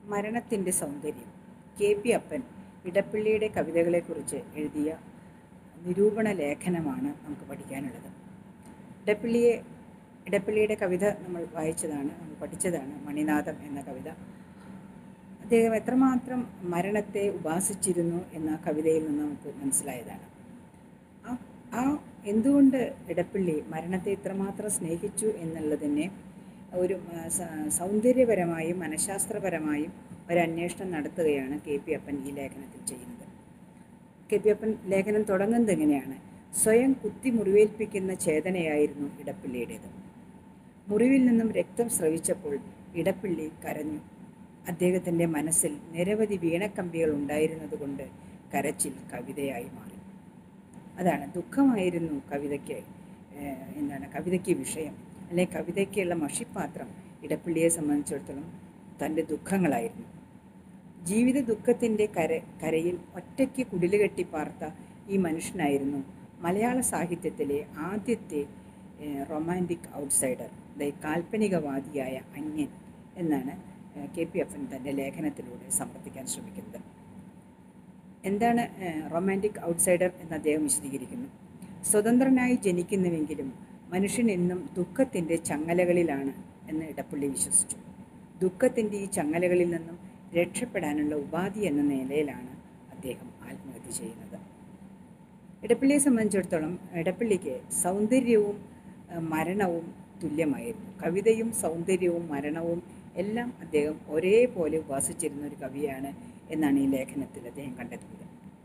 മരണത്തിൻ്റെ സൗന്ദര്യം K P അപ്പൻ ഇടപ്പള്ളിയുടെ കവിതകളെക്കുറിച്ച് എഴുതിയ നിരൂപണ ലേഖനമാണ് നമുക്ക് പഠിക്കാനുള്ളത് ഇടപ്പള്ളിയെ ഇടപ്പള്ളിയുടെ കവിത നമ്മൾ വായിച്ചതാണ് നമ്മൾ പഠിച്ചതാണ് മണിനാഥം എന്ന കവിത അദ്ദേഹം എത്രമാത്രം മരണത്തെ ഉപാസിച്ചിരുന്നു എന്ന കവിതയിൽ നിന്ന് നമുക്ക് മനസ്സിലായതാണ് ആ ആ എന്തുകൊണ്ട് ഇടപ്പള്ളി മരണത്തെ ഇത്രമാത്രം സ്നേഹിച്ചു എന്നുള്ളതിനെ ഒരു ആ, സ- സൗന്ദര്യപരമായും മനഃശാസ്ത്രപരമായും ഒരു അന്വേഷണം നടത്തുകയാണ് കെ പി അപ്പൻ ഈ ലേഖനത്തിൽ ചെയ്യുന്നത് കെ പി അപ്പൻ ലേഖനം തുടങ്ങുന്നത് എങ്ങനെയാണ് സ്വയം കുത്തി മുറിവേൽപ്പിക്കുന്ന ചേതനയായിരുന്നു ഇടപ്പള്ളിയുടേത് മുറിവിൽ നിന്നും രക്തം സ്രവിച്ചപ്പോൾ ഇടപ്പള്ളി കരഞ്ഞു അദ്ദേഹത്തിൻ്റെ മനസ്സിൽ നിരവധി വീണക്കമ്പികൾ ഉണ്ടായിരുന്നതുകൊണ്ട് കരച്ചിൽ കവിതയായി മാറി അതാണ് ദുഃഖമായിരുന്നു കവിതയ്ക്ക് ഏഹ്, എന്താണ് കവിതയ്ക്ക് വിഷയം അല്ലെങ്കിൽ കവിതയ്ക്കുള്ള മഷിപ്പാത്രം ഇടപ്പള്ളിയെ സംബന്ധിച്ചിടത്തോളം തൻ്റെ ദുഃഖങ്ങളായിരുന്നു ജീവിത ദുഃഖത്തിൻ്റെ കര കരയിൽ ഒറ്റയ്ക്ക് കുടിലുകെട്ടി പാർത്ത ഈ മനുഷ്യനായിരുന്നു മലയാള സാഹിത്യത്തിലെ ആദ്യത്തെ റൊമാൻറ്റിക് ഔട്ട്സൈഡർ അതായത് കാൽപ്പനികവാദിയായ അന്യൻ എന്നാണ് ഏഹ്, കെ പി എഫൻ തൻ്റെ ലേഖനത്തിലൂടെ സമർത്ഥിക്കാൻ ശ്രമിക്കുന്നത് എന്താണ് റൊമാൻറ്റിക് ഔട്ട്സൈഡർ എന്ന് അദ്ദേഹം വിശദീകരിക്കുന്നു സ്വതന്ത്രനായി ജനിക്കുന്നുവെങ്കിലും മനുഷ്യൻ എന്നും ദുഃഖത്തിൻ്റെ ചങ്ങലകളിലാണ് എന്ന് ഇടപ്പള്ളി വിശ്വസിച്ചു ദുഃഖത്തിൻ്റെ ഈ ചങ്ങലകളിൽ നിന്നും രക്ഷപ്പെടാനുള്ള ഉപാധി എന്ന നിലയിലാണ് അദ്ദേഹം ആത്മഹത്യ ചെയ്യുന്നത് ഇടപ്പള്ളിയെ സംബന്ധിച്ചിടത്തോളം ഇടപ്പള്ളിക്ക് സൗന്ദര്യവും ഏഹ്, മരണവും തുല്യമായിരുന്നു കവിതയും സൗന്ദര്യവും മരണവും എല്ലാം അദ്ദേഹം ഒരേപോലെ ഉപാസിച്ചിരുന്ന ഒരു കവിയാണ് എന്നാണ് ഈ ലേഖനത്തിൽ അദ്ദേഹം കണ്ടെത്തുന്നത്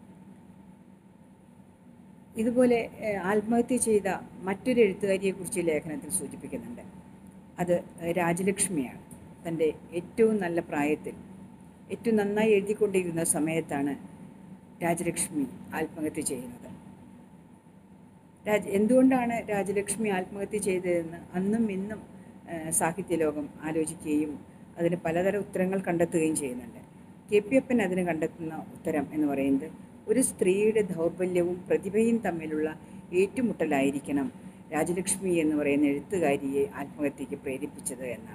ഇതുപോലെ ഏഹ്, ആത്മഹത്യ ചെയ്ത മറ്റൊരു എഴുത്തുകാരിയെക്കുറിച്ച് ഈ ലേഖനത്തിൽ സൂചിപ്പിക്കുന്നുണ്ട് അത് രാജലക്ഷ്മിയാണ് തൻ്റെ ഏറ്റവും നല്ല പ്രായത്തിൽ ഏറ്റവും നന്നായി എഴുതിക്കൊണ്ടിരുന്ന സമയത്താണ് രാജലക്ഷ്മി ആത്മഹത്യ ചെയ്യുന്നത് രാജ എന്തുകൊണ്ടാണ് രാജലക്ഷ്മി ആത്മഹത്യ ചെയ്തതെന്ന് അന്നും ഇന്നും ആ, സാഹിത്യലോകം ആലോചിക്കുകയും അതിന് പലതരം ഉത്തരങ്ങൾ കണ്ടെത്തുകയും ചെയ്യുന്നുണ്ട് കെ പി അപ്പൻ അതിന് കണ്ടെത്തുന്ന ഉത്തരം എന്ന് പറയുന്നത് ഒരു സ്ത്രീയുടെ ദൗർബല്യവും പ്രതിഭയും തമ്മിലുള്ള ഏറ്റുമുട്ടലായിരിക്കണം രാജലക്ഷ്മി എന്ന് പറയുന്ന എഴുത്തുകാരിയെ ആത്മഹത്യക്ക് പ്രേരിപ്പിച്ചത് എന്നാണ്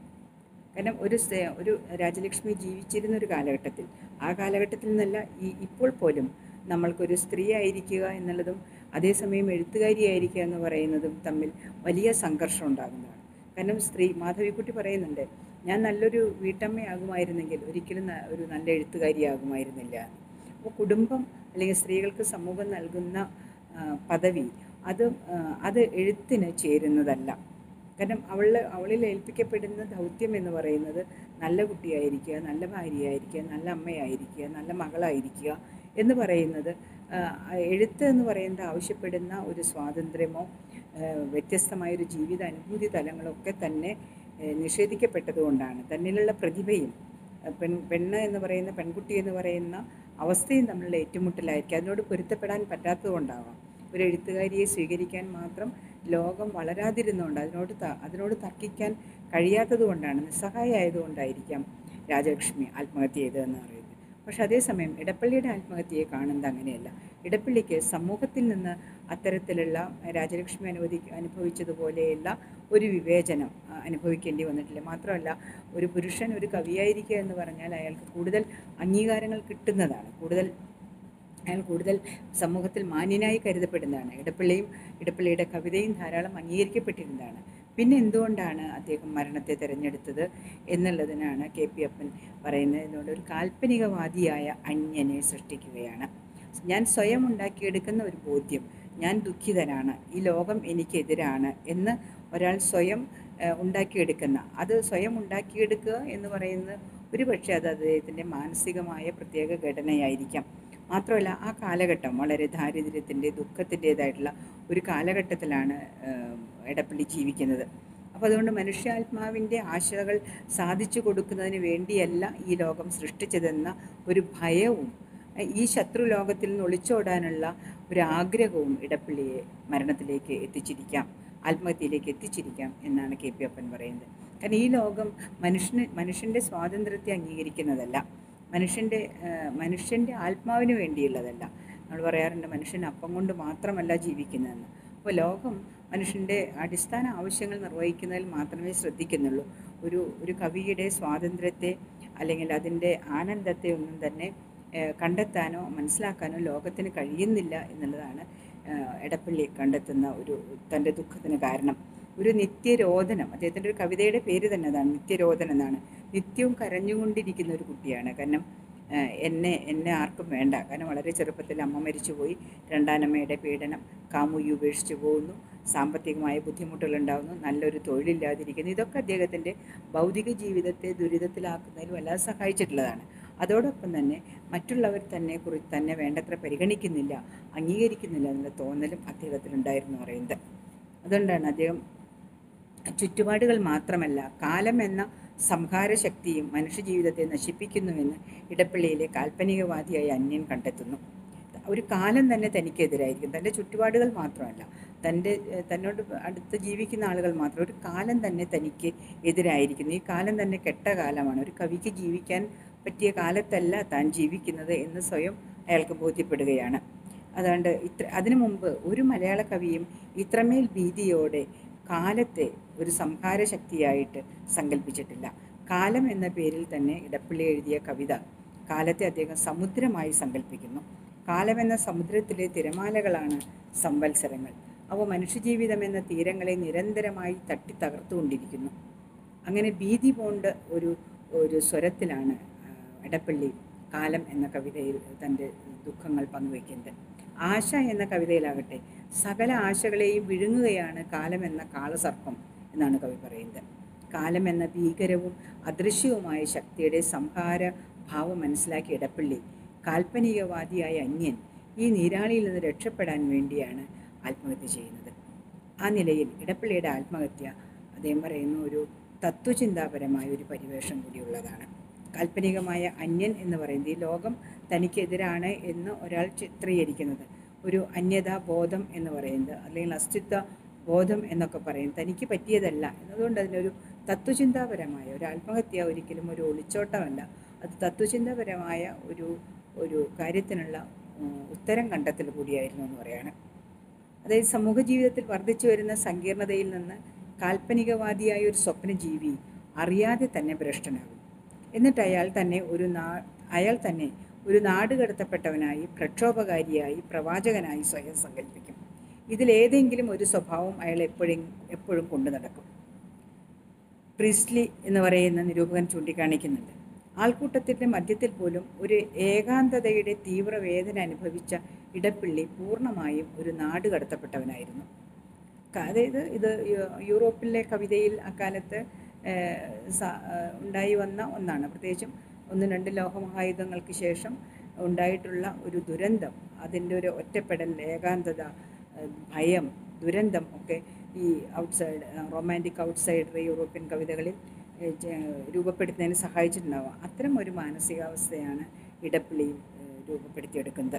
കാരണം ഒരു സ്ത്രീ- ഒരു രാജലക്ഷ്മി ജീവിച്ചിരുന്ന ഒരു കാലഘട്ടത്തിൽ ആ കാലഘട്ടത്തിൽ നിന്നല്ല ഈ ഇപ്പോൾ പോലും നമ്മൾക്കൊരു സ്ത്രീ ആയിരിക്കുക എന്നുള്ളതും അതേസമയം എഴുത്തുകാരിയായിരിക്കുക എന്ന് പറയുന്നതും തമ്മിൽ വലിയ സംഘർഷം ഉണ്ടാകുന്നതാണ് കാരണം സ്ത്രീ മാധവിക്കുട്ടി പറയുന്നുണ്ട് ഞാൻ നല്ലൊരു വീട്ടമ്മയാകുമായിരുന്നെങ്കിൽ ഒരിക്കലും ന- ഒരു നല്ല എഴുത്തുകാരിയാകുമായിരുന്നില്ല എന്ന്. അപ്പോൾ കുടുംബം അല്ലെങ്കിൽ സ്ത്രീകൾക്ക് സമൂഹം നൽകുന്ന ആ, പദവി അത് ആ, അത് എഴുത്തിന് ചേരുന്നതല്ല കാരണം അവൾ അവളിൽ ഏൽപ്പിക്കപ്പെടുന്ന ദൗത്യം എന്ന് പറയുന്നത് നല്ല കുട്ടിയായിരിക്കുക നല്ല ഭാര്യയായിരിക്കുക നല്ല അമ്മയായിരിക്കുക നല്ല മകളായിരിക്കുക എന്ന് പറയുന്നത് ആ, എഴുത്ത് എന്ന് പറയുന്നത് ആവശ്യപ്പെടുന്ന ഒരു സ്വാതന്ത്ര്യമോ ആ, വ്യത്യസ്തമായൊരു ജീവിത അനുഭൂതി തലങ്ങളൊക്കെ തന്നെ ആ, നിഷേധിക്കപ്പെട്ടതുകൊണ്ടാണ് തന്നിലുള്ള പ്രതിഭയും ആ, പെൺ പെണ്ണ് എന്ന് പറയുന്ന പെൺകുട്ടി എന്ന് പറയുന്ന അവസ്ഥയും തമ്മിലുള്ള ഏറ്റുമുട്ടലായിരിക്കും അതിനോട് പൊരുത്തപ്പെടാൻ പറ്റാത്തതുകൊണ്ടാവാം ഒരു എഴുത്തുകാരിയെ സ്വീകരിക്കാൻ മാത്രം ലോകം വളരാതിരുന്നുകൊണ്ട് അതിനോട് ത- അതിനോട് തർക്കിക്കാൻ കഴിയാത്തത് കൊണ്ടാണ് നിസ്സഹായമായതുകൊണ്ടായിരിക്കാം രാജലക്ഷ്മി ആത്മഹത്യ ചെയ്തതെന്ന് പറയുന്നത് പക്ഷെ അതേസമയം ഇടപ്പള്ളിയുടെ ആത്മഹത്യയെ കാണുന്നത് അങ്ങനെയല്ല ഇടപ്പള്ളിക്ക് സമൂഹത്തിൽ നിന്ന് അത്തരത്തിലുള്ള രാജലക്ഷ്മി അനുവദി അനുഭവിച്ചതുപോലെയുള്ള ഒരു വിവേചനം ആ, അനുഭവിക്കേണ്ടി വന്നിട്ടില്ല മാത്രമല്ല ഒരു പുരുഷൻ ഒരു കവിയായിരിക്കുക എന്ന് പറഞ്ഞാൽ അയാൾക്ക് കൂടുതൽ അംഗീകാരങ്ങൾ കിട്ടുന്നതാണ് കൂടുതൽ അയാൾ കൂടുതൽ സമൂഹത്തിൽ മാന്യനായി കരുതപ്പെടുന്നതാണ് ഇടപ്പള്ളിയും ഇടപ്പള്ളിയുടെ കവിതയും ധാരാളം അംഗീകരിക്കപ്പെട്ടിരുന്നതാണ് പിന്നെ എന്തുകൊണ്ടാണ് അദ്ദേഹം മരണത്തെ തിരഞ്ഞെടുത്തത് എന്നുള്ളതിനാണ് കെ പി അപ്പൻ പറയുന്നത് ഇതുകൊണ്ട് ഒരു കാൽപ്പനികവാദിയായ അന്യനെ സൃഷ്ടിക്കുകയാണ് ഞാൻ സ്വയം ഉണ്ടാക്കിയെടുക്കുന്ന ഒരു ബോധ്യം ഞാൻ ദുഃഖിതനാണ് ഈ ലോകം എനിക്കെതിരാണ് എന്ന് ഒരാൾ സ്വയം ഏഹ്, ഉണ്ടാക്കിയെടുക്കുന്ന അത് സ്വയം ഉണ്ടാക്കിയെടുക്കുക എന്ന് പറയുന്നത് ഒരു പക്ഷേ അത് അദ്ദേഹത്തിൻ്റെ മാനസികമായ പ്രത്യേക ഘടനയായിരിക്കാം മാത്രമല്ല ആ കാലഘട്ടം വളരെ ദാരിദ്ര്യത്തിൻ്റെ ദുഃഖത്തിൻ്റേതായിട്ടുള്ള ഒരു കാലഘട്ടത്തിലാണ് ഏഹ്, എടപ്പള്ളി ജീവിക്കുന്നത് അപ്പോൾ അതുകൊണ്ട് മനുഷ്യാത്മാവിൻ്റെ ആശകൾ സാധിച്ചു കൊടുക്കുന്നതിന് വേണ്ടിയല്ല ഈ ലോകം സൃഷ്ടിച്ചതെന്ന ഒരു ഭയവും ഏഹ്, ഈ ശത്രു ലോകത്തിൽ നിന്ന് ഒളിച്ചോടാനുള്ള ഒരു ആഗ്രഹവും ഇടപ്പള്ളിയെ മരണത്തിലേക്ക് എത്തിച്ചിരിക്കാം ആത്മഹത്യയിലേക്ക് എത്തിച്ചിരിക്കാം എന്നാണ് കെ പി അപ്പൻ പറയുന്നത് കാരണം ഈ ലോകം മനുഷ്യന് മനുഷ്യൻ്റെ സ്വാതന്ത്ര്യത്തെ അംഗീകരിക്കുന്നതല്ല മനുഷ്യൻ്റെ മനുഷ്യൻ്റെ ആത്മാവിന് വേണ്ടിയുള്ളതല്ല നമ്മൾ പറയാറുണ്ട് മനുഷ്യൻ അപ്പം കൊണ്ട് മാത്രമല്ല ജീവിക്കുന്നതെന്ന് അപ്പോൾ ലോകം മനുഷ്യൻ്റെ അടിസ്ഥാന ആവശ്യങ്ങൾ നിർവഹിക്കുന്നതിൽ മാത്രമേ ശ്രദ്ധിക്കുന്നുള്ളൂ ഒരു ഒരു കവിയുടെ സ്വാതന്ത്ര്യത്തെ അല്ലെങ്കിൽ അതിൻ്റെ ആനന്ദത്തെ ഒന്നും തന്നെ ഏഹ്, കണ്ടെത്താനോ മനസ്സിലാക്കാനോ ലോകത്തിന് കഴിയുന്നില്ല എന്നുള്ളതാണ് ഏഹ്, എടപ്പള്ളി കണ്ടെത്തുന്ന ഒരു തൻ്റെ ദുഃഖത്തിന് കാരണം ഒരു നിത്യരോധനം അദ്ദേഹത്തിൻ്റെ ഒരു കവിതയുടെ പേര് തന്നെ അതാണ് നിത്യരോധനം എന്നാണ് നിത്യവും കരഞ്ഞുകൊണ്ടിരിക്കുന്ന ഒരു കുട്ടിയാണ് കാരണം ഏഹ്, എന്നെ എന്നെ ആർക്കും വേണ്ട കാരണം വളരെ ചെറുപ്പത്തിൽ അമ്മ മരിച്ചുപോയി രണ്ടാനമ്മയുടെ പീഡനം കാമുകി ഉപേക്ഷിച്ചു പോകുന്നു സാമ്പത്തികമായ ബുദ്ധിമുട്ടുകൾ ഉണ്ടാകുന്നു നല്ലൊരു തൊഴിലില്ലാതിരിക്കുന്നു ഇതൊക്കെ അദ്ദേഹത്തിൻ്റെ ഭൗതിക ജീവിതത്തെ ദുരിതത്തിലാക്കുന്നതിൽ വല്ലാതെ സഹായിച്ചിട്ടുള്ളതാണ് അതോടൊപ്പം തന്നെ മറ്റുള്ളവർ തന്നെ കുറിച്ച് തന്നെ വേണ്ടത്ര പരിഗണിക്കുന്നില്ല അംഗീകരിക്കുന്നില്ല എന്നുള്ള തോന്നലും അദ്ദേഹത്തിനുണ്ടായിരുന്നു പറയുന്നത് അതുകൊണ്ടാണ് അദ്ദേഹം ചുറ്റുപാടുകൾ മാത്രമല്ല കാലം എന്ന സംഹാരശക്തിയും മനുഷ്യജീവിതത്തെ നശിപ്പിക്കുന്നുവെന്ന് ഇടപ്പള്ളിയിലെ കാൽപ്പനികവാദിയായ അന്യൻ കണ്ടെത്തുന്നു ഒരു കാലം തന്നെ തനിക്കെതിരായിരിക്കും തൻ്റെ ചുറ്റുപാടുകൾ മാത്രമല്ല തൻ്റെ ഏഹ്, തന്നോട് അടുത്ത് ജീവിക്കുന്ന ആളുകൾ മാത്രം ഒരു കാലം തന്നെ തനിക്ക് എതിരായിരിക്കുന്നു ഈ കാലം തന്നെ കെട്ട കാലമാണ് ഒരു കവിക്ക് ജീവിക്കാൻ പറ്റിയ കാലത്തല്ല താൻ ജീവിക്കുന്നത് എന്ന് സ്വയം അയാൾക്ക് ബോധ്യപ്പെടുകയാണ് അതുകൊണ്ട് ഇത്ര അതിനു മുമ്പ് ഒരു മലയാള കവിയും ഇത്രമേൽ ഭീതിയോടെ കാലത്തെ ഒരു സംഹാര ശക്തിയായിട്ട് സങ്കല്പിച്ചിട്ടില്ല കാലം എന്ന പേരിൽ തന്നെ ഇടപ്പള്ളി എഴുതിയ കവിത കാലത്തെ അദ്ദേഹം സമുദ്രമായി സങ്കല്പിക്കുന്നു കാലം എന്ന സമുദ്രത്തിലെ തിരമാലകളാണ് സംവത്സരങ്ങൾ അവ മനുഷ്യജീവിതം എന്ന തീരങ്ങളെ നിരന്തരമായി തട്ടി തകർത്തുകൊണ്ടിരിക്കുന്നു അങ്ങനെ ഭീതി പോണ്ട ഒരു ഒരു സ്വരത്തിലാണ് ആ, എടപ്പള്ളി കാലം എന്ന കവിതയിൽ തൻ്റെ ദുഃഖങ്ങൾ പങ്കുവയ്ക്കുന്നത് ആശ എന്ന കവിതയിലാകട്ടെ സകല ആശകളെയും വിഴുങ്ങുകയാണ് കാലം എന്ന കാളസർപ്പം എന്നാണ് കവി പറയുന്നത് കാലം എന്ന ഭീകരവും അദൃശ്യവുമായ ശക്തിയുടെ സംഹാര ഭാവം മനസ്സിലാക്കിയ ഇടപ്പള്ളി കാൽപ്പനികവാദിയായ അന്യൻ ഈ നീരാളിയിൽ നിന്ന് രക്ഷപ്പെടാൻ വേണ്ടിയാണ് ആത്മഹത്യ ചെയ്യുന്നത് ആ നിലയിൽ ഇടപ്പള്ളിയുടെ ആത്മഹത്യ അദ്ദേഹം പറയുന്ന ഒരു തത്വചിന്താപരമായ ഒരു പരിവേഷം കൂടിയുള്ളതാണ് കാൽപ്പനികമായ അന്യൻ എന്ന് പറയുന്നത് ഈ ലോകം തനിക്കെതിരാണ് എന്ന് ഒരാൾ ചിത്രീകരിക്കുന്നത് ഒരു അന്യതാ ബോധം എന്ന് പറയുന്നത് അല്ലെങ്കിൽ അസ്തിത്വ ബോധം എന്നൊക്കെ പറയും തനിക്ക് പറ്റിയതല്ല എന്നതുകൊണ്ട് അതിനൊരു തത്വചിന്താപരമായ ഒരു ആത്മഹത്യ ഒരിക്കലും ഒരു ഒളിച്ചോട്ടമല്ല അത് തത്വചിന്താപരമായ ഒരു ഒരു കാര്യത്തിനുള്ള ഉം, ഉത്തരം കണ്ടെത്തൽ കൂടിയായിരുന്നു എന്ന് പറയാണ് അതായത് സമൂഹ ജീവിതത്തിൽ വർദ്ധിച്ചു വരുന്ന സങ്കീർണതയിൽ നിന്ന് കാൽപ്പനികവാദിയായ ഒരു സ്വപ്നജീവി അറിയാതെ തന്നെ ഭ്രഷ്ടനാകും എന്നിട്ട് അയാൾ തന്നെ ഒരു നാ അയാൾ തന്നെ ഒരു നാട് കടത്തപ്പെട്ടവനായി പ്രക്ഷോഭകാരിയായി പ്രവാചകനായി സ്വയം സങ്കല്പിക്കും ഇതിലേതെങ്കിലും ഒരു സ്വഭാവം അയാൾ എപ്പോഴും എപ്പോഴും കൊണ്ടു നടക്കും പ്രിസ്ലി എന്ന് പറയുന്ന നിരൂപകൻ ചൂണ്ടിക്കാണിക്കുന്നുണ്ട് ആൾക്കൂട്ടത്തിൻ്റെ മധ്യത്തിൽ പോലും ഒരു ഏകാന്തതയുടെ തീവ്രവേദന അനുഭവിച്ച ഇടപ്പിള്ളി പൂർണ്ണമായും ഒരു നാട് കടത്തപ്പെട്ടവനായിരുന്നു ക- അതായത് ഇത് യു- യൂറോപ്പിലെ കവിതയിൽ അക്കാലത്ത് ഏഹ്, സ- ഏഹ്, ഉണ്ടായി വന്ന ഒന്നാണ് പ്രത്യേകിച്ചും ഒന്ന് രണ്ട് ലോകമഹായുധങ്ങൾക്ക് ശേഷം ഉണ്ടായിട്ടുള്ള ഒരു ദുരന്തം അതിൻ്റെ ഒരു ഒറ്റപ്പെടൽ ഏകാന്തത ഏഹ്, ഭയം ദുരന്തം ഒക്കെ ഈ ഔട്ട്സൈഡ് റൊമാൻറ്റിക് ഔട്ട്സൈഡർ യൂറോപ്യൻ കവിതകളിൽ ഏഹ്, ജ- രൂപപ്പെടുത്തുന്നതിന് സഹായിച്ചിട്ടുണ്ടാവാം അത്തരം ഒരു മാനസികാവസ്ഥയാണ് ഇടപ്പിള്ളിയും ഏഹ്, രൂപപ്പെടുത്തിയെടുക്കുന്നത്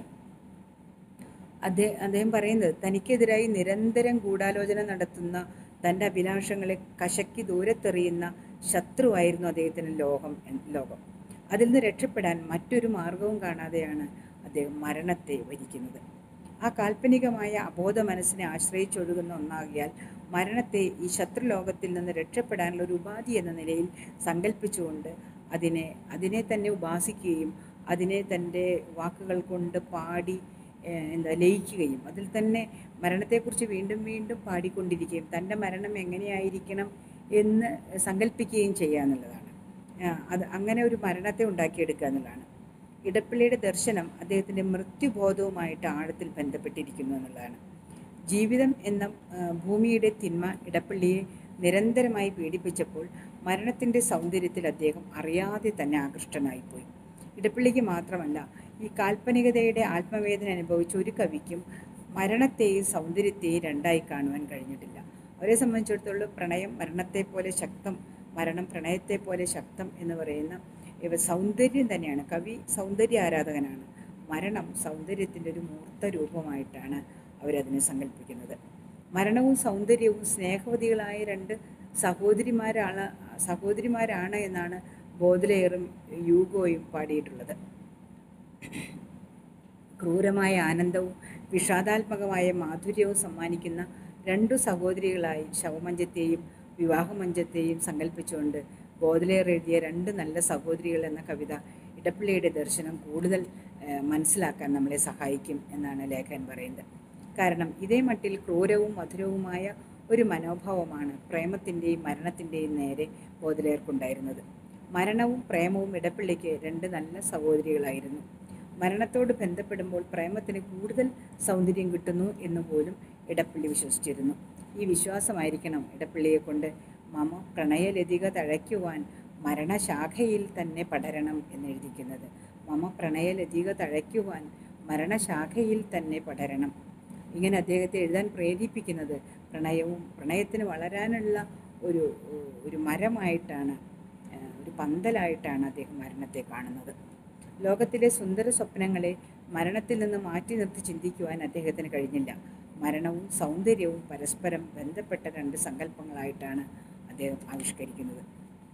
അദ്ദേഹം അദ്ദേഹം പറയുന്നത് തനിക്കെതിരായി നിരന്തരം ഗൂഢാലോചന നടത്തുന്ന തൻ്റെ അഭിലാഷങ്ങളെ കശക്കി ദൂരത്തെറിയുന്ന ശത്രുവായിരുന്നു അദ്ദേഹത്തിന് ലോകം എൻ- ലോകം അതിൽ നിന്ന് രക്ഷപ്പെടാൻ മറ്റൊരു മാർഗവും കാണാതെയാണ് അദ്ദേഹം മരണത്തെ വരിക്കുന്നത് ആ കാൽപ്പനികമായ അബോധ മനസ്സിനെ ആശ്രയിച്ചൊഴുകുന്ന ഒന്നാകിയാൽ മരണത്തെ ഈ ശത്രുലോകത്തിൽ നിന്ന് രക്ഷപ്പെടാനുള്ള ഒരു ഉപാധി എന്ന നിലയിൽ സങ്കല്പിച്ചുകൊണ്ട് അതിനെ അതിനെ തന്നെ ഉപാസിക്കുകയും അതിനെ തൻ്റെ വാക്കുകൾ കൊണ്ട് പാടി ഏഹ്, എന്താ ലയിക്കുകയും അതിൽ തന്നെ മരണത്തെക്കുറിച്ച് വീണ്ടും വീണ്ടും പാടിക്കൊണ്ടിരിക്കുകയും തൻ്റെ മരണം എങ്ങനെയായിരിക്കണം എന്ന് സങ്കല്പിക്കുകയും ചെയ്യുക എന്നുള്ളതാണ് ആ, അത് അങ്ങനെ ഒരു മരണത്തെ ഉണ്ടാക്കിയെടുക്കുക എന്നുള്ളതാണ് ഇടപ്പള്ളിയുടെ ദർശനം അദ്ദേഹത്തിൻ്റെ മൃത്യുബോധവുമായിട്ട് ആഴത്തിൽ ബന്ധപ്പെട്ടിരിക്കുന്നു എന്നുള്ളതാണ് ജീവിതം എന്ന ആ, ഭൂമിയുടെ തിന്മ ഇടപ്പള്ളിയെ നിരന്തരമായി പീഡിപ്പിച്ചപ്പോൾ മരണത്തിൻ്റെ സൗന്ദര്യത്തിൽ അദ്ദേഹം അറിയാതെ തന്നെ ആകൃഷ്ടനായിപ്പോയി ഇടപ്പള്ളിക്ക് മാത്രമല്ല ഈ കാൽപ്പനികതയുടെ ആത്മവേദന അനുഭവിച്ച ഒരു കവിക്കും മരണത്തെയും സൗന്ദര്യത്തെയും രണ്ടായി കാണുവാൻ കഴിഞ്ഞിട്ടില്ല അവരെ സംബന്ധിച്ചിടത്തോളം പ്രണയം മരണത്തെ പോലെ ശക്തം മരണം പ്രണയത്തെ പോലെ ശക്തം എന്ന് പറയുന്ന ഇവ സൗന്ദര്യം തന്നെയാണ് കവി സൗന്ദര്യ ആരാധകനാണ് മരണം സൗന്ദര്യത്തിൻ്റെ ഒരു മൂർത്ത രൂപമായിട്ടാണ് അവരതിനെ സങ്കല്പിക്കുന്നത് മരണവും സൗന്ദര്യവും സ്നേഹവതികളായ രണ്ട് സഹോദരിമാരാണ് സഹോദരിമാരാണ് എന്നാണ് ബോധലെയറും യൂഗോയും പാടിയിട്ടുള്ളത് ക്രൂരമായ ആനന്ദവും വിഷാദാത്മകമായ മാധുര്യവും സമ്മാനിക്കുന്ന രണ്ടു സഹോദരികളായി ശവമഞ്ചത്തെയും വിവാഹമഞ്ചത്തെയും സങ്കല്പിച്ചുകൊണ്ട് ബോധലേർ എഴുതിയ രണ്ട് നല്ല സഹോദരികൾ എന്ന കവിത ഇടപ്പള്ളിയുടെ ദർശനം കൂടുതൽ ഏഹ്, മനസ്സിലാക്കാൻ നമ്മളെ സഹായിക്കും എന്നാണ് ലേഖകൻ പറയുന്നത് കാരണം ഇതേ മട്ടിൽ ക്രൂരവും മധുരവുമായ ഒരു മനോഭാവമാണ് പ്രേമത്തിൻ്റെയും മരണത്തിൻ്റെയും നേരെ ബോധലേർക്കുണ്ടായിരുന്നത് മരണവും പ്രേമവും ഇടപ്പള്ളിക്ക് രണ്ട് നല്ല സഹോദരികളായിരുന്നു മരണത്തോട് ബന്ധപ്പെടുമ്പോൾ പ്രേമത്തിന് കൂടുതൽ സൗന്ദര്യം കിട്ടുന്നു എന്ന് പോലും ഇടപ്പള്ളി വിശ്വസിച്ചിരുന്നു ഈ വിശ്വാസമായിരിക്കണം ഇടപ്പള്ളിയെ കൊണ്ട് മമ പ്രണയലതിക തഴയ്ക്കുവാൻ മരണശാഖയിൽ തന്നെ പടരണം എന്നെഴുതിക്കുന്നത് മമ പ്രണയലതിക തഴയ്ക്കുവാൻ മരണശാഖയിൽ തന്നെ പടരണം ഇങ്ങനെ അദ്ദേഹത്തെ എഴുതാൻ പ്രേരിപ്പിക്കുന്നത് പ്രണയവും പ്രണയത്തിന് വളരാനുള്ള ഒരു ഒരു മരമായിട്ടാണ് ഏഹ്, ഒരു പന്തലായിട്ടാണ് അദ്ദേഹം മരണത്തെ കാണുന്നത് ലോകത്തിലെ സുന്ദര സ്വപ്നങ്ങളെ മരണത്തിൽ നിന്ന് മാറ്റി നിർത്തി ചിന്തിക്കുവാൻ അദ്ദേഹത്തിന് കഴിഞ്ഞില്ല മരണവും സൗന്ദര്യവും പരസ്പരം ബന്ധപ്പെട്ട രണ്ട് സങ്കല്പങ്ങളായിട്ടാണ് അദ്ദേഹം ആവിഷ്കരിക്കുന്നത്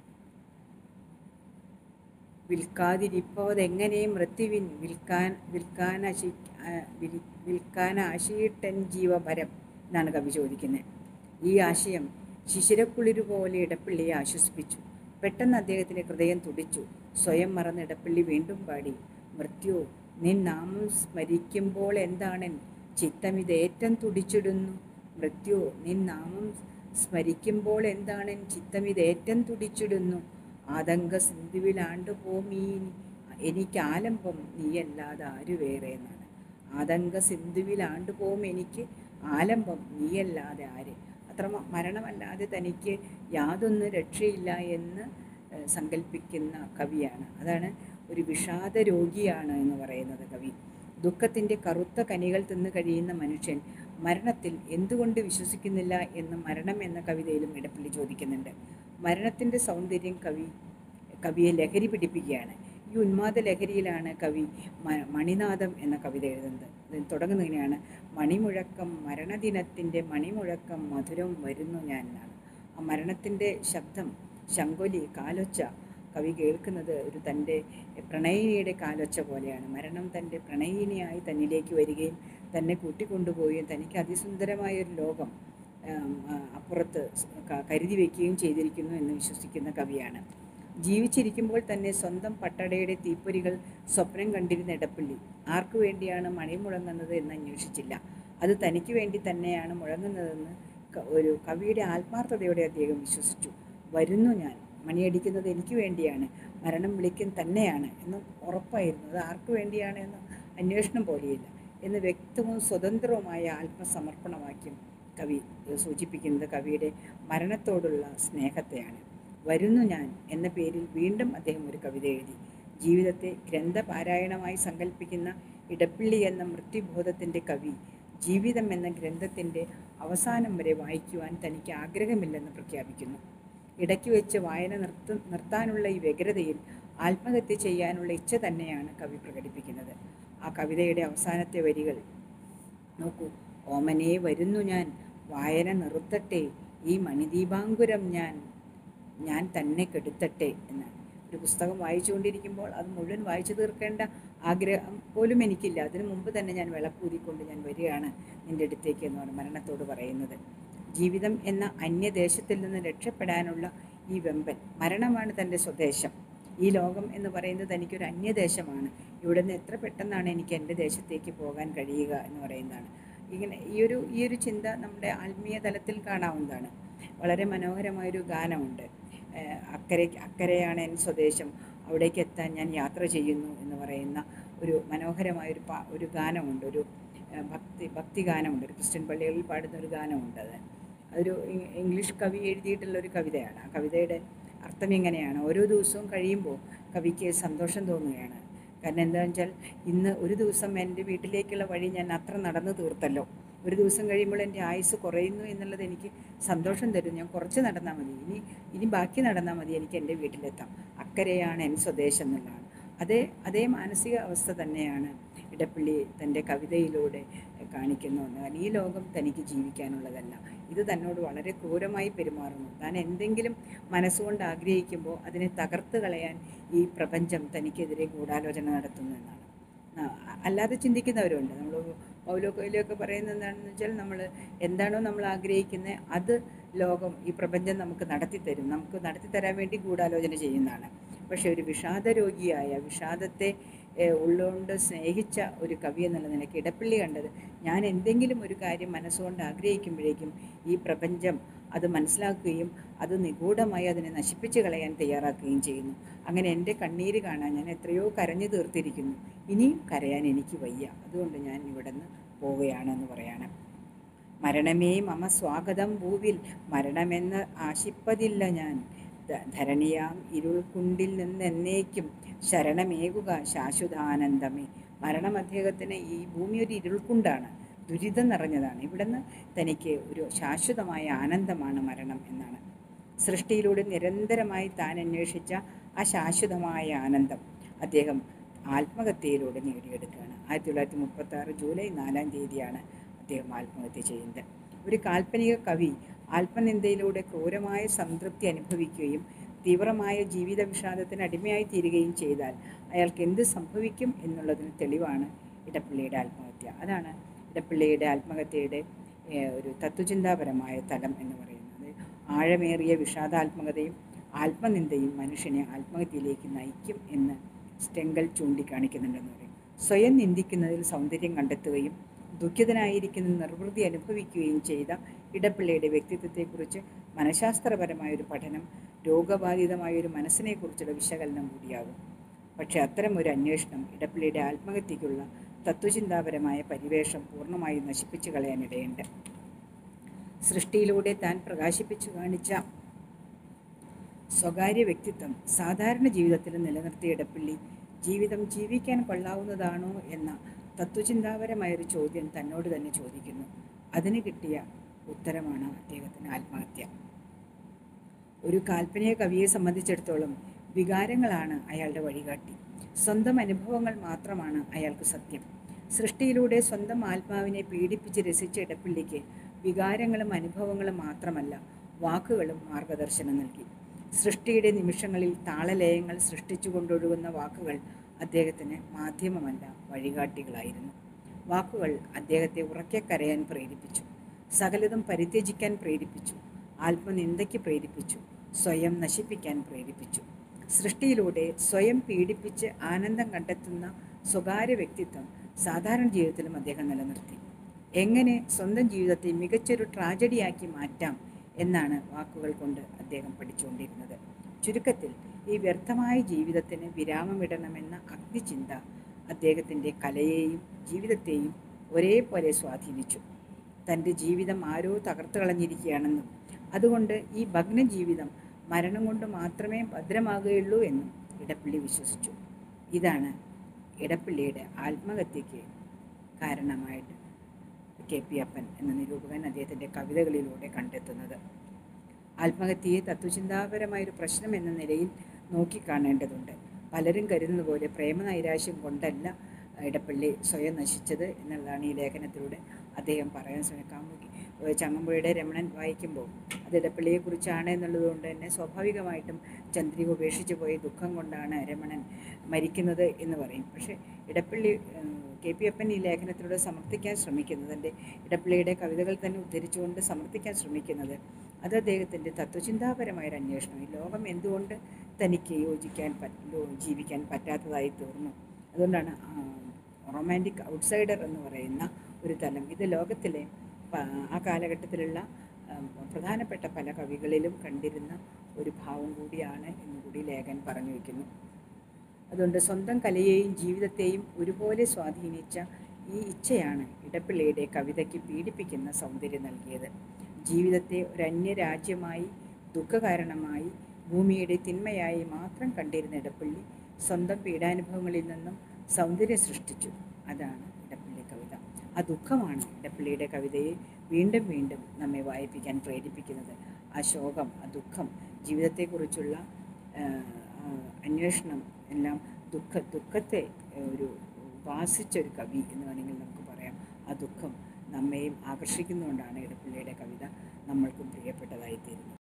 വിൽക്കാതിരിപ്പോതെങ്ങനെ മൃത്യുവിൻ വിൽക്കാൻ വിൽക്കാനശി ആ, വിൽ- വിൽക്കാനാശിയിട്ടൻ ജീവഭരം എന്നാണ് കവി ചോദിക്കുന്നത് ഈ ആശയം ശിശിരക്കുളിരു പോലെ ഇടപ്പള്ളിയെ ആശ്വസിപ്പിച്ചു പെട്ടെന്ന് അദ്ദേഹത്തിൻ്റെ ഹൃദയം തുടിച്ചു സ്വയം മറന്ന് ഇടപ്പള്ളി വീണ്ടും പാടി മൃത്യു നിൻ നാമം സ്മരിക്കുമ്പോൾ എന്താണൻ ചിത്തമിതേറ്റം തുടിച്ചിടുന്നു മൃത്യു നിൻ നാമം സ്മരിക്കുമ്പോൾ എന്താണൻ ചിത്തമിതേറ്റം തുടിച്ചിടുന്നു ആതങ്ക സിന്ധുവിലാണ്ടുപോമീ എനിക്ക് ആലംബം നീയല്ലാതെ ആരു വേറെ എന്നാണ് ആതങ്ക സിന്ധുവിലാണ്ടുപോകും എനിക്ക് ആലംബം നീയല്ലാതെ ആര് അത്ര മ- മരണമല്ലാതെ തനിക്ക് യാതൊന്ന് രക്ഷയില്ല എന്ന് ഏഹ്, സങ്കല്പിക്കുന്ന കവിയാണ് അതാണ് ഒരു വിഷാദ രോഗിയാണ് എന്ന് പറയുന്നത് കവി ദുഃഖത്തിൻ്റെ കറുത്ത കനികൾ തിന്നു കഴിയുന്ന മനുഷ്യൻ മരണത്തിൽ എന്തുകൊണ്ട് വിശ്വസിക്കുന്നില്ല എന്ന് മരണം എന്ന കവിതയിലും ഇടപ്പള്ളി ചോദിക്കുന്നുണ്ട് മരണത്തിൻ്റെ സൗന്ദര്യം കവി കവിയെ ലഹരി പിടിപ്പിക്കുകയാണ് ഈ ഉന്മാദ ലഹരിയിലാണ് കവി മ- മണിനാഥം എന്ന കവിത എഴുതുന്നത് ഇത് തുടങ്ങുന്നത് ഇങ്ങനെയാണ് മണിമുഴക്കം മരണദിനത്തിൻ്റെ മണിമുഴക്കം മധുരം വരുന്നു ഞാൻ എന്നാണ് ആ മരണത്തിൻ്റെ ശബ്ദം ശങ്കൊലി കാലൊച്ച കവി കേൾക്കുന്നത് ഒരു തൻ്റെ പ്രണയിനിയുടെ കാലൊച്ച പോലെയാണ് മരണം തൻ്റെ പ്രണയിനിയായി തന്നിലേക്ക് വരികയും തന്നെ കൂട്ടിക്കൊണ്ടുപോവുകയും തനിക്ക് അതിസുന്ദരമായ ഒരു ലോകം ആം, ആ, അപ്പുറത്ത് ക- കരുതി വയ്ക്കുകയും ചെയ്തിരിക്കുന്നു എന്ന് വിശ്വസിക്കുന്ന കവിയാണ് ജീവിച്ചിരിക്കുമ്പോൾ തന്നെ സ്വന്തം പട്ടടയുടെ തീപ്പൊരികൾ സ്വപ്നം കണ്ടിരുന്ന ഇടപ്പള്ളി ആർക്കു വേണ്ടിയാണ് മണി മുഴങ്ങുന്നത് എന്ന് അന്വേഷിച്ചില്ല അത് തനിക്ക് വേണ്ടി തന്നെയാണ് മുഴങ്ങുന്നതെന്ന് ക- ഒരു കവിയുടെ ആത്മാർത്ഥതയോടെ അദ്ദേഹം വിശ്വസിച്ചു വരുന്നു ഞാൻ മണിയടിക്കുന്നത് എനിക്ക് വേണ്ടിയാണ് മരണം വിളിക്കും തന്നെയാണ് എന്ന് ഉറപ്പായിരുന്നു അത് ആർക്കു വേണ്ടിയാണ് എന്ന് അന്വേഷണം പോലെയില്ല എന്ന് വ്യക്തവും സ്വതന്ത്രവുമായ ആത്മസമർപ്പണവാക്യം കവി ഏഹ്, സൂചിപ്പിക്കുന്നത് കവിയുടെ മരണത്തോടുള്ള സ്നേഹത്തെയാണ് വരുന്നു ഞാൻ എന്ന പേരിൽ വീണ്ടും അദ്ദേഹം ഒരു കവിത എഴുതി ജീവിതത്തെ ഗ്രന്ഥപാരായണമായി സങ്കല്പിക്കുന്ന ഇടപ്പള്ളി എന്ന മൃത്യുബോധത്തിൻ്റെ കവി ജീവിതം എന്ന ഗ്രന്ഥത്തിൻ്റെ അവസാനം വരെ വായിക്കുവാൻ തനിക്ക് ആഗ്രഹമില്ലെന്ന് പ്രഖ്യാപിക്കുന്നു ഇടയ്ക്ക് വെച്ച് വായന നിർത്ത നിർത്താനുള്ള ഈ വ്യഗ്രതയിൽ ആത്മഹത്യ ചെയ്യാനുള്ള ഇച്ഛ തന്നെയാണ് കവി പ്രകടിപ്പിക്കുന്നത് ആ കവിതയുടെ അവസാനത്തെ വരികൾ നോക്കൂ ഓമനെ വരുന്നു ഞാൻ വായന നിർത്തട്ടെ ഈ മണിദീപാങ്കുരം ഞാൻ ഞാൻ തന്നെ കെടുത്തട്ടെ എന്നാണ് ഒരു പുസ്തകം വായിച്ചുകൊണ്ടിരിക്കുമ്പോൾ അത് മുഴുവൻ വായിച്ചു തീർക്കേണ്ട ആഗ്രഹം പോലും എനിക്കില്ല അതിനു മുമ്പ് തന്നെ ഞാൻ വിളക്കൂതിക്കൊണ്ട് ഞാൻ വരികയാണ് നിൻ്റെ അടുത്തേക്ക് എന്നാണ് മരണത്തോട് പറയുന്നത് ജീവിതം എന്ന അന്യദേശത്തിൽ നിന്ന് രക്ഷപ്പെടാനുള്ള ഈ വെമ്പൽ മരണമാണ് തൻ്റെ സ്വദേശം ഈ ലോകം എന്ന് പറയുന്നത് എനിക്കൊരു അന്യദേശമാണ് ഇവിടെ നിന്ന് എത്ര പെട്ടെന്നാണ് എനിക്ക് എൻ്റെ ദേശത്തേക്ക് പോകാൻ കഴിയുക എന്ന് പറയുന്നതാണ് ഇങ്ങനെ ഈ ഒരു ഈ ഒരു ചിന്ത നമ്മുടെ ആത്മീയ തലത്തിൽ കാണാവുന്നതാണ് വളരെ മനോഹരമായൊരു ഗാനമുണ്ട് ഏഹ് അക്കരെ അക്കരെയാണ് എൻ സ്വദേശം അവിടേക്ക് എത്താൻ ഞാൻ യാത്ര ചെയ്യുന്നു എന്ന് പറയുന്ന ഒരു മനോഹരമായൊരു പാ ഒരു ഗാനമുണ്ട് ഒരു ഏഹ് ഭക്തി ഭക്തി ഗാനമുണ്ട് ഒരു ക്രിസ്ത്യൻ പള്ളികളിൽ പാടുന്ന ഒരു ഗാനമുണ്ട് അത് അതൊരു ഇ- ഇംഗ്ലീഷ് കവി എഴുതിയിട്ടുള്ള ഒരു കവിതയാണ് ആ കവിതയുടെ അർത്ഥം ഇങ്ങനെയാണ് ഓരോ ദിവസവും കഴിയുമ്പോൾ കവിക്ക് സന്തോഷം തോന്നുകയാണ് കാരണം എന്താണെന്ന് വെച്ചാൽ ഇന്ന് ഒരു ദിവസം എൻ്റെ വീട്ടിലേക്കുള്ള വഴി ഞാൻ അത്ര നടന്നു തീർത്തല്ലോ ഒരു ദിവസം കഴിയുമ്പോൾ എൻ്റെ ആയുസ് കുറയുന്നു എന്നുള്ളത് എനിക്ക് സന്തോഷം തരും ഞാൻ കുറച്ച് നടന്നാൽ മതി ഇനി ഇനി ബാക്കി നടന്നാൽ മതി എനിക്ക് എൻ്റെ വീട്ടിലെത്താം അക്കരെയാണ് എൻ സ്വദേശം എന്നുള്ളതാണ് അതേ അതേ മാനസിക അവസ്ഥ തന്നെയാണ് ഇടപ്പള്ളി തൻ്റെ കവിതയിലൂടെ കാണിക്കുന്നു എന്ന് കാരണം ഈ ലോകം തനിക്ക് ജീവിക്കാനുള്ളതല്ല ഇത് തന്നോട് വളരെ ക്രൂരമായി പെരുമാറുന്നു താൻ എന്തെങ്കിലും മനസ്സുകൊണ്ട് ആഗ്രഹിക്കുമ്പോൾ അതിനെ തകർത്ത് കളയാൻ ഈ പ്രപഞ്ചം തനിക്കെതിരെ ഗൂഢാലോചന നടത്തുന്നു എന്നാണ് ആ, അല്ലാതെ ചിന്തിക്കുന്നവരുണ്ട് നമ്മൾ പൗലോ കൊയിലൊക്കെ പറയുന്നത് എന്താണെന്ന് വെച്ചാൽ നമ്മൾ എന്താണോ നമ്മൾ ആഗ്രഹിക്കുന്നത് അത് ലോകം ഈ പ്രപഞ്ചം നമുക്ക് നടത്തിത്തരും നമുക്ക് നടത്തിത്തരാൻ വേണ്ടി ഗൂഢാലോചന ചെയ്യുന്നതാണ് പക്ഷേ ഒരു വിഷാദ രോഗിയായ വിഷാദത്തെ ഏഹ്, ഉള്ളുകൊണ്ട് സ്നേഹിച്ച ഒരു കവി എന്നുള്ള നിലയ്ക്ക് ഇടപ്പള്ളി കണ്ടത് ഞാൻ എന്തെങ്കിലും ഒരു കാര്യം മനസ്സുകൊണ്ട് ആഗ്രഹിക്കുമ്പോഴേക്കും ഈ പ്രപഞ്ചം അത് മനസ്സിലാക്കുകയും അത് നിഗൂഢമായി അതിനെ നശിപ്പിച്ച് കളയാൻ തയ്യാറാക്കുകയും ചെയ്യുന്നു അങ്ങനെ എൻ്റെ കണ്ണീര് കാണാൻ ഞാൻ എത്രയോ കരഞ്ഞു തീർത്തിരിക്കുന്നു ഇനിയും കരയാൻ എനിക്ക് വയ്യ അതുകൊണ്ട് ഞാൻ ഇവിടെ നിന്ന് പോവുകയാണെന്ന് പറയാണ് മരണമേ മമ സ്വാഗതം ഭൂവിൽ മരണമെന്ന് ആശിപ്പതില്ല ഞാൻ ധ- ധരണിയാം ഇരുൾക്കുണ്ടിൽ നിന്ന് എന്നേക്കും ശരണമേകുക ശാശ്വതാനന്ദമേ മരണം അദ്ദേഹത്തിന് ഈ ഭൂമി ഒരു ഇരുൾക്കുണ്ടാണ് ദുരിതം നിറഞ്ഞതാണ് ഇവിടുന്ന് തനിക്ക് ഒരു ശാശ്വതമായ ആനന്ദമാണ് മരണം എന്നാണ് സൃഷ്ടിയിലൂടെ നിരന്തരമായി താൻ അന്വേഷിച്ച ആ ശാശ്വതമായ ആനന്ദം അദ്ദേഹം ആത്മഹത്യയിലൂടെ നേടിയെടുക്കുകയാണ് ആയിരത്തി തൊള്ളായിരത്തി മുപ്പത്തി ആറ് ജൂലൈ നാലാം തീയതിയാണ് അദ്ദേഹം ആത്മഹത്യ ചെയ്യുന്നത് ഒരു കാൽപ്പനിക കവി ആത്മനിന്ദയിലൂടെ ക്രൂരമായ സംതൃപ്തി അനുഭവിക്കുകയും തീവ്രമായ ജീവിത വിഷാദത്തിന് അടിമയായി തീരുകയും ചെയ്താൽ അയാൾക്ക് എന്ത് സംഭവിക്കും എന്നുള്ളതിന് തെളിവാണ് ഇടപ്പള്ളിയുടെ ആത്മഹത്യ അതാണ് ഇടപ്പള്ളിയുടെ ആത്മഹത്യയുടെ ഏഹ്, ഒരു തത്വചിന്താപരമായ തലം എന്ന് പറയുന്നത് ആഴമേറിയ വിഷാദാത്മകതയും ആത്മനിന്ദയും മനുഷ്യനെ ആത്മഹത്യയിലേക്ക് നയിക്കും എന്ന് സ്റ്റെങ്കൽ ചൂണ്ടിക്കാണിക്കുന്നുണ്ടെന്ന് പറയും സ്വയം നിന്ദിക്കുന്നതിൽ സൗന്ദര്യം കണ്ടെത്തുകയും ദുഃഖിതനായിരിക്കുന്ന നിർവൃതി അനുഭവിക്കുകയും ചെയ്ത ഇടപ്പള്ളിയുടെ വ്യക്തിത്വത്തെക്കുറിച്ച് മനഃശാസ്ത്രപരമായ ഒരു പഠനം രോഗബാധിതമായ ഒരു മനസ്സിനെക്കുറിച്ചുള്ള വിശകലനം കൂടിയാകും പക്ഷേ അത്തരം ഒരു അന്വേഷണം ഇടപ്പള്ളിയുടെ ആത്മഹത്യയ്ക്കുള്ള തത്വചിന്താപരമായ പരിവേഷം പൂർണ്ണമായും നശിപ്പിച്ചു കളയാനിടയുണ്ട് സൃഷ്ടിയിലൂടെ താൻ പ്രകാശിപ്പിച്ചു കാണിച്ച സ്വകാര്യ വ്യക്തിത്വം സാധാരണ ജീവിതത്തിൽ നിലനിർത്തിയ ഇടപ്പള്ളി ജീവിതം ജീവിക്കാൻ കൊള്ളാവുന്നതാണോ എന്ന തത്വചിന്താപരമായൊരു ചോദ്യം തന്നോട് തന്നെ ചോദിക്കുന്നു അതിന് കിട്ടിയ ഉത്തരമാണ് അദ്ദേഹത്തിന് ആത്മഹത്യ ഒരു കാൽപ്പനിക കവിയെ സംബന്ധിച്ചിടത്തോളം വികാരങ്ങളാണ് അയാളുടെ വഴികാട്ടി സ്വന്തം അനുഭവങ്ങൾ മാത്രമാണ് അയാൾക്ക് സത്യം സൃഷ്ടിയിലൂടെ സ്വന്തം ആത്മാവിനെ പീഡിപ്പിച്ച് രസിച്ച ഇടപ്പള്ളിക്ക് വികാരങ്ങളും അനുഭവങ്ങളും മാത്രമല്ല വാക്കുകളും മാർഗദർശനം നൽകി സൃഷ്ടിയുടെ നിമിഷങ്ങളിൽ താളലയങ്ങൾ സൃഷ്ടിച്ചു കൊണ്ടൊഴുകുന്ന വാക്കുകൾ അദ്ദേഹത്തിന് മാധ്യമമല്ല വഴികാട്ടികളായിരുന്നു വാക്കുകൾ അദ്ദേഹത്തെ ഉറക്കെ കരയാൻ പ്രേരിപ്പിച്ചു സകലതും പരിത്യജിക്കാൻ പ്രേരിപ്പിച്ചു ആത്മനിന്ദയ്ക്ക് പ്രേരിപ്പിച്ചു സ്വയം നശിപ്പിക്കാൻ പ്രേരിപ്പിച്ചു സൃഷ്ടിയിലൂടെ സ്വയം പീഡിപ്പിച്ച് ആനന്ദം കണ്ടെത്തുന്ന സ്വകാര്യ വ്യക്തിത്വം സാധാരണ ജീവിതത്തിലും അദ്ദേഹം നിലനിർത്തി എങ്ങനെ സ്വന്തം ജീവിതത്തെ മികച്ചൊരു ട്രാജഡിയാക്കി മാറ്റാം എന്നാണ് വാക്കുകൾ കൊണ്ട് അദ്ദേഹം പഠിച്ചുകൊണ്ടിരുന്നത് ചുരുക്കത്തിൽ ഈ വ്യർത്ഥമായ ജീവിതത്തിന് വിരാമമിടണമെന്ന അഗ്നിചിന്ത അദ്ദേഹത്തിൻ്റെ കലയെയും ജീവിതത്തെയും ഒരേപോലെ സ്വാധീനിച്ചു തൻ്റെ ജീവിതം ആരോ തകർത്തു കളഞ്ഞിരിക്കുകയാണെന്നും അതുകൊണ്ട് ഈ ഭഗ്ന ജീവിതം മരണം കൊണ്ട് മാത്രമേ ഭദ്രമാകുകയുള്ളൂ എന്നും ഇടപ്പള്ളി വിശ്വസിച്ചു ഇതാണ് ഇടപ്പള്ളിയുടെ ആത്മഹത്യയ്ക്ക് കാരണമായിട്ട് കെ പി അപ്പൻ എന്ന നിരൂപകൻ അദ്ദേഹത്തിൻ്റെ കവിതകളിലൂടെ കണ്ടെത്തുന്നത് ആത്മഹത്യയെ തത്വചിന്താപരമായൊരു പ്രശ്നം എന്ന നിലയിൽ നോക്കിക്കാണേണ്ടതുണ്ട് പലരും കരുതുന്നത് പോലെ പ്രേമനൈരാശ്യം കൊണ്ടല്ല ഇടപ്പള്ളി സ്വയം നശിച്ചത് എന്നുള്ളതാണ് ഈ ലേഖനത്തിലൂടെ അദ്ദേഹം പറയാൻ ശ്രമിക്കാം ചങ്ങമ്പുഴയുടെ രമണൻ വായിക്കുമ്പോൾ അത് ഇടപ്പള്ളിയെക്കുറിച്ചാണ് എന്നുള്ളത് കൊണ്ട് തന്നെ സ്വാഭാവികമായിട്ടും ചന്ദ്രിക ഉപേക്ഷിച്ച് പോയ ദുഃഖം കൊണ്ടാണ് രമണൻ മരിക്കുന്നത് എന്ന് പറയും പക്ഷേ ഇടപ്പള്ളി ഏഹ്, കെ പി അപ്പൻ ഈ ലേഖനത്തിലൂടെ സമർത്ഥിക്കാൻ ശ്രമിക്കുന്നത് എൻ്റെ ഇടപ്പള്ളിയുടെ കവിതകൾ തന്നെ ഉദ്ധരിച്ചുകൊണ്ട് സമർത്ഥിക്കാൻ ശ്രമിക്കുന്നത് അത് അദ്ദേഹത്തിൻ്റെ തത്വചിന്താപരമായൊരു അന്വേഷണം ഈ ലോകം എന്തുകൊണ്ട് തനിക്ക് യോജിക്കാൻ പറ്റ ജീവിക്കാൻ പറ്റാത്തതായി തീർന്നു അതുകൊണ്ടാണ് റൊമാൻറ്റിക് ഔട്ട്സൈഡർ എന്ന് പറയുന്ന ഒരു തലം ഇത് ലോകത്തിലെ പ- ആ കാലഘട്ടത്തിലുള്ള ആ, പ്രധാനപ്പെട്ട പല കവികളിലും കണ്ടിരുന്ന ഒരു ഭാവം കൂടിയാണ് എന്നുകൂടി ലേഖൻ പറഞ്ഞു വയ്ക്കുന്നു അതുകൊണ്ട് സ്വന്തം കലയെയും ജീവിതത്തെയും ഒരുപോലെ സ്വാധീനിച്ച ഈ ഇച്ഛയാണ് ഇടപ്പിള്ളിയുടെ കവിതയ്ക്ക് പീഡിപ്പിക്കുന്ന സൗന്ദര്യം നൽകിയത് ജീവിതത്തെ ഒരു അന്യരാജ്യമായി ദുഃഖകാരണമായി ഭൂമിയുടെ തിന്മയായി മാത്രം കണ്ടിരുന്ന ഇടപ്പള്ളി സ്വന്തം പീഡാനുഭവങ്ങളിൽ നിന്നും സൗന്ദര്യം സൃഷ്ടിച്ചു അതാണ് ഇടപ്പള്ളി കവിത ആ ദുഃഖമാണ് ഇടപ്പള്ളിയുടെ കവിതയെ വീണ്ടും വീണ്ടും നമ്മെ വായിപ്പിക്കാൻ പ്രേരിപ്പിക്കുന്നത് ആ ശോകം ആ ദുഃഖം ജീവിതത്തെക്കുറിച്ചുള്ള ആ, ആ, അന്വേഷണം എല്ലാം ദുഃഖ ദുഃഖത്തെ ആ, ഒരു ഉപാസിച്ച ഒരു കവി എന്ന് വേണമെങ്കിൽ നമുക്ക് പറയാം ആ ദുഃഖം നമ്മെയും ആകർഷിക്കുന്നുകൊണ്ടാണ് ഇടപ്പള്ളിയുടെ കവിത നമ്മൾക്കും പ്രിയപ്പെട്ടതായിത്തീരുന്നത്